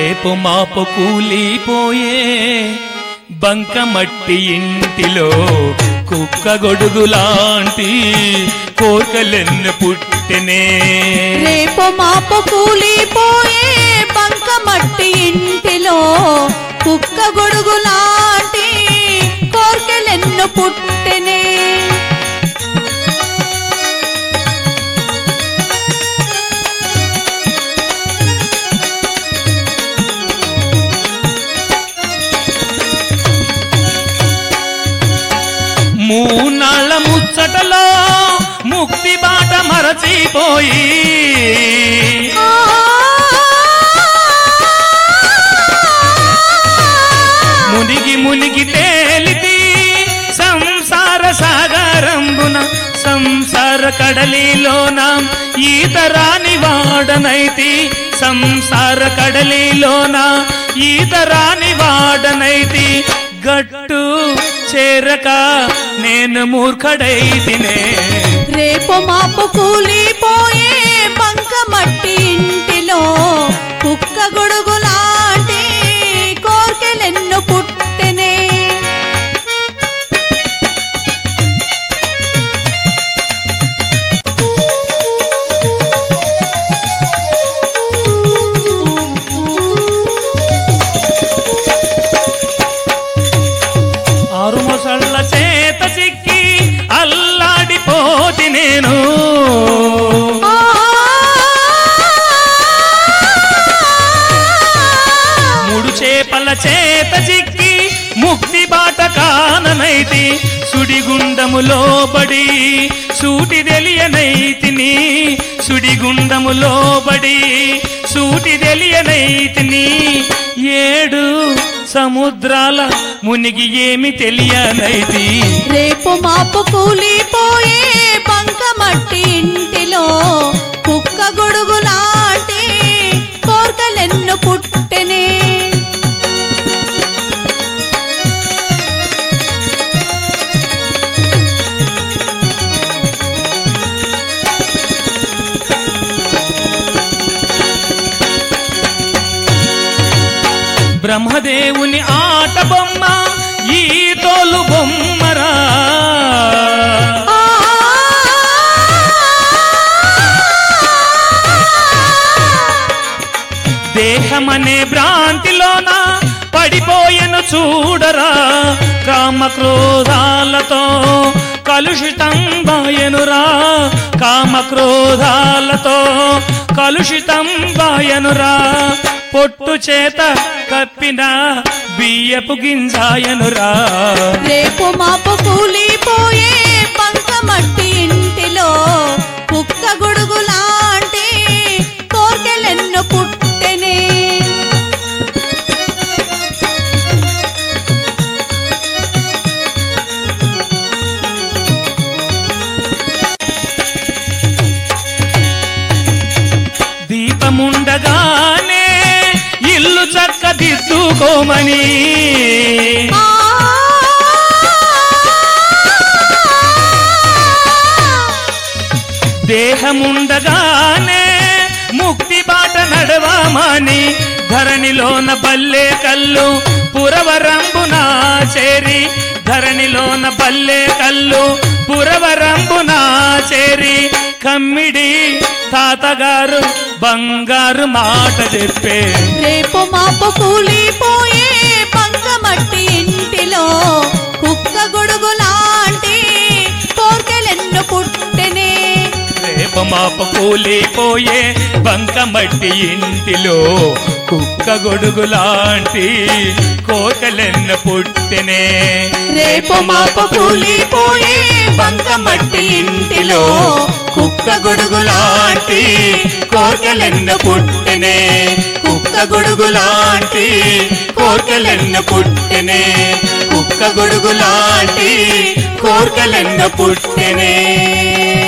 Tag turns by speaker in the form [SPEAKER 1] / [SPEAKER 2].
[SPEAKER 1] రేపు మాపు కూలిపోయే బంకమట్టి ఇంటిలో కుక్క గొడుగులాంటి కోర్కలెన్ను పుట్టెనే
[SPEAKER 2] రేపు మాపు కూలిపోయే బంకమట్టి ఇంటిలో కుక్క గొడుగు లాంటి కోర్కెలెన్ను పుట్టెనే
[SPEAKER 1] మూనాళ్ళ ముచ్చటలో ముక్తి బాట మరచిపోయి
[SPEAKER 2] ఆ
[SPEAKER 1] మునిగి మునిగి తేలితి సంసార సాగరంబున సంసార కడలిలోన ఈతరాని వాడనైతి సంసార కడలిలోన ఈతరాని వాడనైతి గట్టు చేరక నేను మూర్ఖడైతినే
[SPEAKER 2] రేపు మాపు కూలిపోయే బంకమట్టి ఇంటిలో కుక్క గొడుగు లాంటి కోర్కెలెన్ను పుట్టెనే
[SPEAKER 1] ఆరు మొసళ్ళ చేత చిక్కి అల్లాడిపోతి నేను
[SPEAKER 2] ఆ
[SPEAKER 1] మూడు చేపల చేత చిక్కి ముక్తి బాట కాననైతి సుడిగుండములో బడి సూటి తెలియనైతిని సుడిగుండములో బడి సూటి తెలియనైతిని ఏడు సముద్రాల మునిగి ఏమి తెలియనైతి
[SPEAKER 2] రేపు మాపు కూలిపోయే బంకమట్టి ఇంటిలో కుక్క గొడుగు లాంటి కోర్కెలెన్ను పుట్టెనే
[SPEAKER 1] బ్రహ్మదేవుని ఆట బొమ్మ ఈ తోలు బొమ్మరా
[SPEAKER 2] ఆ
[SPEAKER 1] దేహమనే భ్రాంతిలోన పడిపోయెను చూడరా కామక్రోధాలతో కలుషితం బాయనురా కామక్రోధాలతో కలుషితం బాయనురా పొట్టు చేత కప్పిన బియ్యపు గింజాయనురా
[SPEAKER 2] రేపు మాపు కూలిపోయే బంకమట్టి ఇంటిలో కుక్క గొడుగు లాంటి కోర్కెలెన్ను పుట్టెనే
[SPEAKER 1] దీపముండగానే ఇల్లు చక్కదిద్దుకోమని
[SPEAKER 2] ఆ
[SPEAKER 1] దేహముండగానే ముక్తి బాట నడవామని ధరణిలోన బల్లే కల్లు పురవరంబునా చేరి ధరణిలోన బల్లే కల్లు పురవరంబునా చేరి కమ్మిడి తాతగారు బంగారు మాట చెప్పే
[SPEAKER 2] రేపు మాపు కూలిపోయే బంకమట్టి ఇంటిలో కుక్క గొడుగు లాంటి కోర్కెలెన్ను పుట్టెనే
[SPEAKER 1] రేప మాప కూలిపోయే బంకమట్టి ఇంటిలో కుక్క గొడుగు లాంటి కోకలెన్న పుట్టెనే
[SPEAKER 2] రేపు మాపు కూలిపోయే బంకమట్టి ఇంటిలో కుక్క గొడుగు లాంటి
[SPEAKER 1] కోర్కెలెన్న పుట్టెనే కుక్క గొడుగు లాంటి కోర్కెలెన్న పుట్టెనే కుక్క గొడుగు లాంటి కోర్కెలెన్న పుట్టెనే